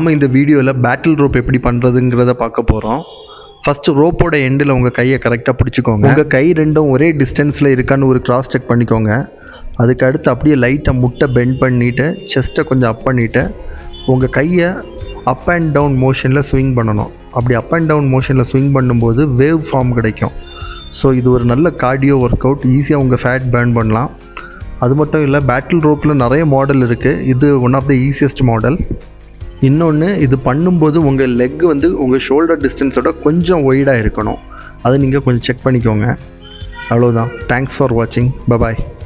நாம் இந்த வீடியோவில் பேட்டில் ரோப் எப்படி பண்ணுறதுங்கிறத பார்க்க போகிறோம் ஃபஸ்ட்டு ரோப்போட எண்டில் உங்கள் கையை கரெக்டாக பிடிச்சிக்கோங்க உங்கள் கை ரெண்டும் ஒரே டிஸ்டன்ஸில் இருக்கான்னு ஒரு கிராஸ் செக் பண்ணிக்கோங்க அதுக்கு அடுத்து அப்படியே லைட்டாக முட்டை பெண்ட் பண்ணிவிட்டு செஸ்ட்டை கொஞ்சம் அப் பண்ணிவிட்டு உங்கள் கையை அப் அண்ட் டவுன் மோஷனில் ஸ்விங் பண்ணணும் அப்படி அப் அண்ட் டவுன் மோஷனில் ஸ்விங் பண்ணும்போது வேவ் ஃபார்ம் கிடைக்கும் ஸோ இது ஒரு நல்ல கார்டியோ ஒர்க் அவுட் ஈஸியாக உங்கள் ஃபேட் பேர்ன் பண்ணலாம் அது மட்டும் இல்லை பேட்டில் ரோப்பில் நிறைய மாடல் இருக்குது இது one of the easiest model இன்னொன்று இது பண்ணும்போது உங்கள் லெக் வந்து உங்கள் ஷோல்டர் டிஸ்டன்ஸோட கொஞ்சம் ஒய்டாக இருக்கணும் அதை நீங்கள் கொஞ்சம் செக் பண்ணிக்கோங்க அவ்வளோதான் தேங்க்ஸ் ஃபார் வாட்சிங் பபாய்